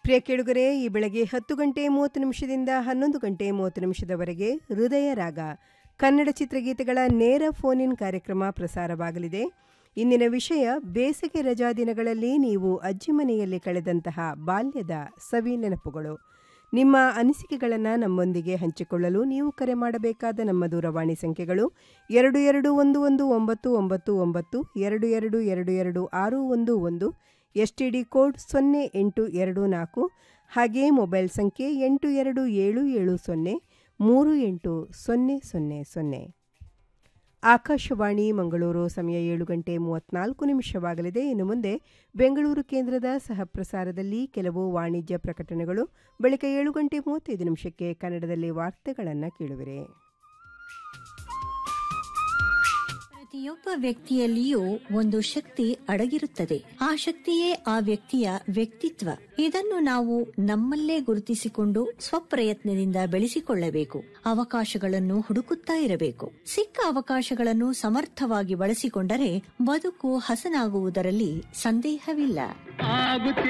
ಪ್ರಿಯ ಕೇಳುಗರೆ ಈ ಬೆಳಗ್ಗೆ ಹತ್ತು ಗಂಟೆ ಮೂವತ್ತು ನಿಮಿಷದಿಂದ ಹನ್ನೊಂದು ಗಂಟೆ ಮೂವತ್ತು ನಿಮಿಷದವರೆಗೆ ಹೃದಯ ರಾಗ ಕನ್ನಡ ಚಿತ್ರಗೀತೆಗಳ ನೇರ ಫೋನ್ ಇನ್ ಕಾರ್ಯಕ್ರಮ ಪ್ರಸಾರವಾಗಲಿದೆ ಇಂದಿನ ವಿಷಯ ಬೇಸಿಗೆ ರಜಾ ದಿನಗಳಲ್ಲಿ ನೀವು ಅಜ್ಜಿ ಮನೆಯಲ್ಲಿ ಕಳೆದಂತಹ ಬಾಲ್ಯದ ಸವಿ ನೆನಪುಗಳು ನಿಮ್ಮ ಅನಿಸಿಕೆಗಳನ್ನು ನಮ್ಮೊಂದಿಗೆ ಹಂಚಿಕೊಳ್ಳಲು ನೀವು ಕರೆ ಮಾಡಬೇಕಾದ ನಮ್ಮ ದೂರವಾಣಿ ಸಂಖ್ಯೆಗಳು ಎರಡು ಎರಡು ಒಂದು ಒಂದು ಒಂಬತ್ತು ಒಂಬತ್ತು ಒಂಬತ್ತು ಎರಡು ಎರಡು ಎರಡು ಎರಡು ಆರು ಒಂದು ಒಂದು ಎಸ್ ಟಿ ಡಿ ಕೋಡ್ ಸೊನ್ನೆ ಎಂಟು ಎರಡು ನಾಲ್ಕು ಹಾಗೆಯೇ ಮೊಬೈಲ್ ಸಂಖ್ಯೆ ಎಂಟು ಎರಡು ಏಳು ಏಳು ಸೊನ್ನೆ ಮೂರು ಎಂಟು ಸೊನ್ನೆ ಸೊನ್ನೆ ಸೊನ್ನೆ ಆಕಾಶವಾಣಿ ಮಂಗಳೂರು ಸಮಯ ಏಳು ಗಂಟೆ ಮೂವತ್ನಾಲ್ಕು ನಿಮಿಷವಾಗಲಿದೆ ಇನ್ನು ಮುಂದೆ ಬೆಂಗಳೂರು ಕೇಂದ್ರದ ಸಹಪ್ರಸಾರದಲ್ಲಿ ಕೆಲವು ವಾಣಿಜ್ಯ ಪ್ರಕಟಣೆಗಳು ಬಳಿಕ ಏಳು ಗಂಟೆ ಮೂವತ್ತೈದು ನಿಮಿಷಕ್ಕೆ ಕನ್ನಡದಲ್ಲಿ ವಾರ್ತೆಗಳನ್ನು ಕೇಳುವಿರೆ ಪ್ರತಿಯೊಬ್ಬ ವ್ಯಕ್ತಿಯಲ್ಲಿಯೂ ಒಂದು ಶಕ್ತಿ ಅಡಗಿರುತ್ತದೆ ಆ ಶಕ್ತಿಯೇ ಆ ವ್ಯಕ್ತಿಯ ವ್ಯಕ್ತಿತ್ವ ಇದನ್ನು ನಾವು ನಮ್ಮಲ್ಲೇ ಗುರುತಿಸಿಕೊಂಡು ಸ್ವಪ್ರಯತ್ನದಿಂದ ಬೆಳೆಸಿಕೊಳ್ಳಬೇಕು ಅವಕಾಶಗಳನ್ನು ಹುಡುಕುತ್ತಾ ಇರಬೇಕು ಸಿಕ್ಕ ಅವಕಾಶಗಳನ್ನು ಸಮರ್ಥವಾಗಿ ಬಳಸಿಕೊಂಡರೆ ಬದುಕು ಹಸನಾಗುವುದರಲ್ಲಿ ಸಂದೇಹವಿಲ್ಲ ಆಗುತ್ತಿ